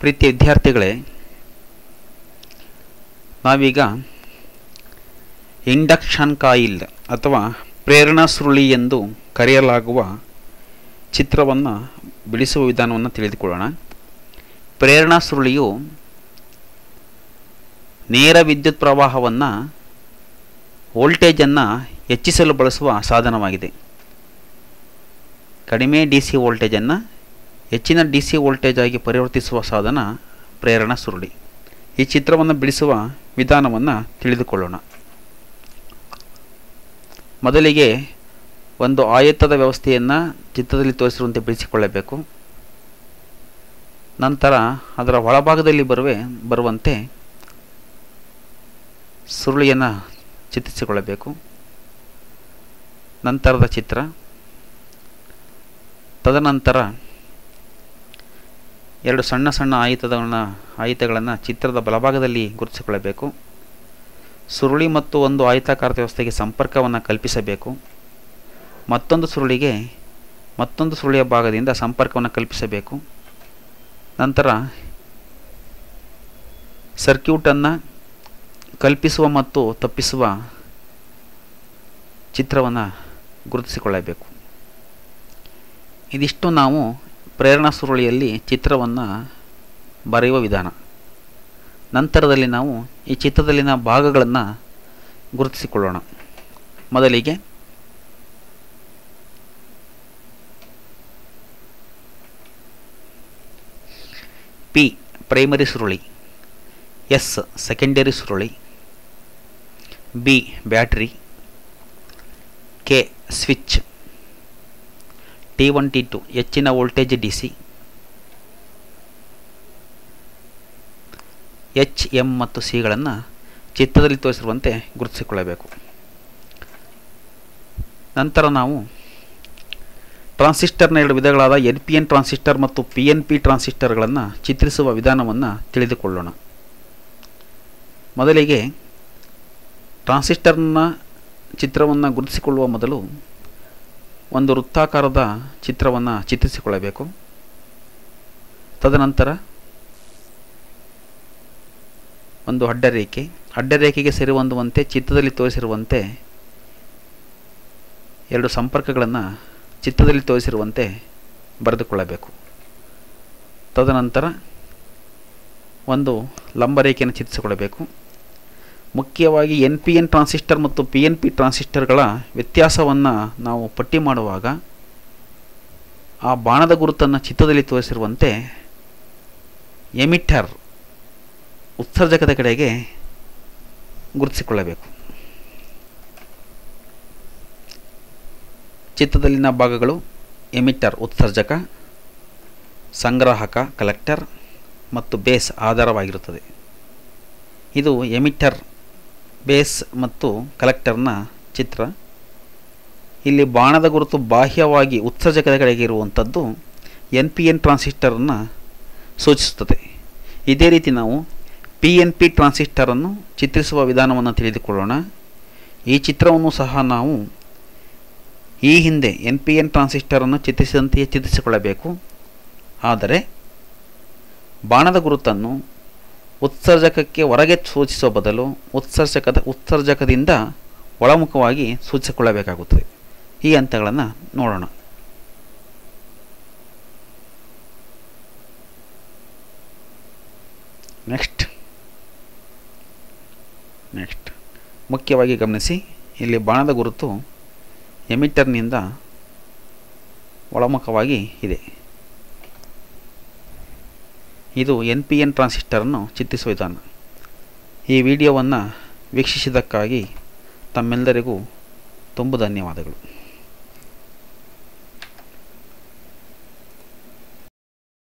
ಪ್ರೀತಿಯ ವಿದ್ಯಾರ್ಥಿಗಳೇ ನಾವೀಗ ಇಂಡಕ್ಷನ್ ಕಾಯಿಲ್ ಅಥವಾ ಪ್ರೇರಣಾ ಸುರುಳಿ ಎಂದು ಕರೆಯಲಾಗುವ ಚಿತ್ರವನ್ನು ಬಿಡಿಸುವ ವಿಧಾನವನ್ನು ತಿಳಿದುಕೊಳ್ಳೋಣ ಪ್ರೇರಣಾ ಸುರುಳಿಯು ನೇರ ವಿದ್ಯುತ್ ಪ್ರವಾಹವನ್ನು ವೋಲ್ಟೇಜನ್ನು ಹೆಚ್ಚಿಸಲು ಬಳಸುವ ಸಾಧನವಾಗಿದೆ ಕಡಿಮೆ ಡಿ ಸಿ ವೋಲ್ಟೇಜನ್ನು ಹೆಚ್ಚಿನ ಡಿ ಸಿ ವೋಲ್ಟೇಜ್ ಆಗಿ ಪರಿವರ್ತಿಸುವ ಸಾಧನ ಪ್ರೇರಣಾ ಸುರುಳಿ ಈ ಚಿತ್ರವನ್ನು ಬಿಡಿಸುವ ವಿಧಾನವನ್ನು ತಿಳಿದುಕೊಳ್ಳೋಣ ಮೊದಲಿಗೆ ಒಂದು ಆಯತ್ತದ ವ್ಯವಸ್ಥೆಯನ್ನು ಚಿತ್ರದಲ್ಲಿ ತೋರಿಸಿರುವಂತೆ ಬಿಡಿಸಿಕೊಳ್ಳಬೇಕು ನಂತರ ಅದರ ಒಳಭಾಗದಲ್ಲಿ ಬರುವೆ ಬರುವಂತೆ ಸುರುಳಿಯನ್ನು ಚಿತ್ರಿಸಿಕೊಳ್ಳಬೇಕು ನಂತರದ ಚಿತ್ರ ತದನಂತರ ಎರಡು ಸಣ್ಣ ಸಣ್ಣ ಆಯುಧಗಳನ್ನ ಆಯುಧಗಳನ್ನು ಚಿತ್ರದ ಬಲಭಾಗದಲ್ಲಿ ಗುರುತಿಸಿಕೊಳ್ಳಬೇಕು ಸುರುಳಿ ಮತ್ತು ಒಂದು ಆಯತಾಕಾರದ ವ್ಯವಸ್ಥೆಗೆ ಸಂಪರ್ಕವನ್ನು ಕಲ್ಪಿಸಬೇಕು ಮತ್ತೊಂದು ಸುರುಳಿಗೆ ಮತ್ತೊಂದು ಸುರುಳಿಯ ಭಾಗದಿಂದ ಸಂಪರ್ಕವನ್ನು ಕಲ್ಪಿಸಬೇಕು ನಂತರ ಸರ್ಕ್ಯೂಟನ್ನು ಕಲ್ಪಿಸುವ ಮತ್ತು ತಪ್ಪಿಸುವ ಚಿತ್ರವನ್ನು ಗುರುತಿಸಿಕೊಳ್ಳಬೇಕು ಇದಿಷ್ಟು ನಾವು ಪ್ರೇರಣಾ ಸುರುಳಿಯಲ್ಲಿ ಚಿತ್ರವನ್ನು ಬರೆಯುವ ವಿಧಾನ ನಂತರದಲ್ಲಿ ನಾವು ಈ ಚಿತ್ರದಲ್ಲಿನ ಭಾಗಗಳನ್ನು ಗುರುತಿಸಿಕೊಳ್ಳೋಣ ಮೊದಲಿಗೆ ಪಿ ಪ್ರೈಮರಿ ಸುರುಳಿ ಎಸ್ ಸೆಕೆಂಡರಿ ಸುರುಳಿ B battery K switch T one T two ಹೆಚ್ಚಿನ voltage D C H M ಮತ್ತು ಸಿಗಳನ್ನು ಚಿತ್ರದಲ್ಲಿ ತೋರಿಸಿರುವಂತೆ ಗುರುತಿಸಿಕೊಳ್ಳಬೇಕು ನಂತರ ನಾವು ಟ್ರಾನ್ಸಿಸ್ಟರ್ನ ಎರಡು ವಿಧಗಳಾದ ಎನ್ ಪಿ ಎನ್ ಟ್ರಾನ್ಸಿಸ್ಟರ್ ಮತ್ತು ಪಿ ಎನ್ ಪಿ ಟ್ರಾನ್ಸಿಸ್ಟರ್ಗಳನ್ನು ಚಿತ್ರಿಸುವ ವಿಧಾನವನ್ನು ತಿಳಿದುಕೊಳ್ಳೋಣ ಮೊದಲಿಗೆ ಟ್ರಾನ್ಸಿಸ್ಟರ್ನ ಚಿತ್ರವನ್ನು ಗುರುತಿಸಿಕೊಳ್ಳುವ ಮೊದಲು ಒಂದು ವೃತ್ತಾಕಾರದ ಚಿತ್ರವನ್ನು ಚಿತ್ರಿಸಿಕೊಳ್ಳಬೇಕು ತದನಂತರ ಒಂದು ಅಡ್ಡರೇಖೆ ಅಡ್ಡರೇಖೆಗೆ ಸರಿಹೊಂದುವಂತೆ ಚಿತ್ರದಲ್ಲಿ ತೋರಿಸಿರುವಂತೆ ಎರಡು ಸಂಪರ್ಕಗಳನ್ನು ಚಿತ್ರದಲ್ಲಿ ತೋರಿಸಿರುವಂತೆ ಬರೆದುಕೊಳ್ಳಬೇಕು ತದನಂತರ ಒಂದು ಲಂಬರೇಖೆಯನ್ನು ಚಿತ್ರಿಸಿಕೊಳ್ಳಬೇಕು ಮುಖ್ಯವಾಗಿ ಎನ್ ಪಿ ಎನ್ ಟ್ರಾನ್ಸಿಸ್ಟರ್ ಮತ್ತು ಪಿ ಎನ್ ಪಿ ಟ್ರಾನ್ಸಿಸ್ಟರ್ಗಳ ವ್ಯತ್ಯಾಸವನ್ನು ನಾವು ಪಟ್ಟಿ ಮಾಡುವಾಗ ಆ ಬಾಣದ ಗುರುತನ್ನು ಚಿತ್ರದಲ್ಲಿ ತೋರಿಸಿರುವಂತೆ ಎಮಿಟರ್ ಉತ್ಸರ್ಜಕದ ಕಡೆಗೆ ಗುರುತಿಸಿಕೊಳ್ಳಬೇಕು ಚಿತ್ರದಲ್ಲಿನ ಭಾಗಗಳು ಎಮಿಟರ್ ಉತ್ಸರ್ಜಕ ಸಂಗ್ರಾಹಕ ಕಲೆಕ್ಟರ್ ಮತ್ತು ಬೇಸ್ ಆಧಾರವಾಗಿರುತ್ತದೆ ಇದು ಎಮಿಟರ್ ಬೇಸ್ ಮತ್ತು ಕಲೆಕ್ಟರ್ನ ಚಿತ್ರ ಇಲ್ಲಿ ಬಾಣದ ಗುರುತು ಬಾಹ್ಯವಾಗಿ ಉತ್ಸರ್ಜಕದ ಕಡೆಗೆ ಇರುವಂಥದ್ದು ಎನ್ ಪಿ ಎನ್ ಟ್ರಾನ್ಸಿಸ್ಟರನ್ನು ಸೂಚಿಸುತ್ತದೆ ಇದೇ ರೀತಿ ನಾವು ಪಿ ಎನ್ ಪಿ ಟ್ರಾನ್ಸಿಸ್ಟರನ್ನು ಚಿತ್ರಿಸುವ ವಿಧಾನವನ್ನು ತಿಳಿದುಕೊಳ್ಳೋಣ ಈ ಚಿತ್ರವನ್ನು ಸಹ ನಾವು ಈ ಹಿಂದೆ ಎನ್ ಪಿ ಎನ್ ಟ್ರಾನ್ಸಿಸ್ಟರನ್ನು ಚಿತ್ರಿಸಿದಂತೆಯೇ ಚಿತ್ರಿಸಿಕೊಳ್ಳಬೇಕು ಆದರೆ ಬಾಣದ ಗುರುತನ್ನು ಉತ್ಸರ್ಜಕಕ್ಕೆ ಹೊರಗೆ ಸೂಚಿಸುವ ಬದಲು ಉತ್ಸರ್ಜಕದ ಉತ್ಸರ್ಜಕದಿಂದ ಒಳಮುಖವಾಗಿ ಸೂಚಿಸಿಕೊಳ್ಳಬೇಕಾಗುತ್ತದೆ ಈ ಹಂತಗಳನ್ನು ನೋಡೋಣ ನೆಕ್ಸ್ಟ್ ನೆಕ್ಸ್ಟ್ ಮುಖ್ಯವಾಗಿ ಗಮನಿಸಿ ಇಲ್ಲಿ ಬಾಣದ ಗುರುತು ಎಮಿಟರ್ನಿಂದ ಒಳಮುಖವಾಗಿ ಇದೆ ಇದು ಎನ್ ಪಿ ಎನ್ ಟ್ರಾನ್ಸಿಸ್ಟರನ್ನು ಚಿತ್ರಿಸುವ ವಿಧಾನ ಈ ವಿಡಿಯೋವನ್ನು ವೀಕ್ಷಿಸಿದ್ದಕ್ಕಾಗಿ ತಮ್ಮೆಲ್ಲರಿಗೂ ತುಂಬ ಧನ್ಯವಾದಗಳು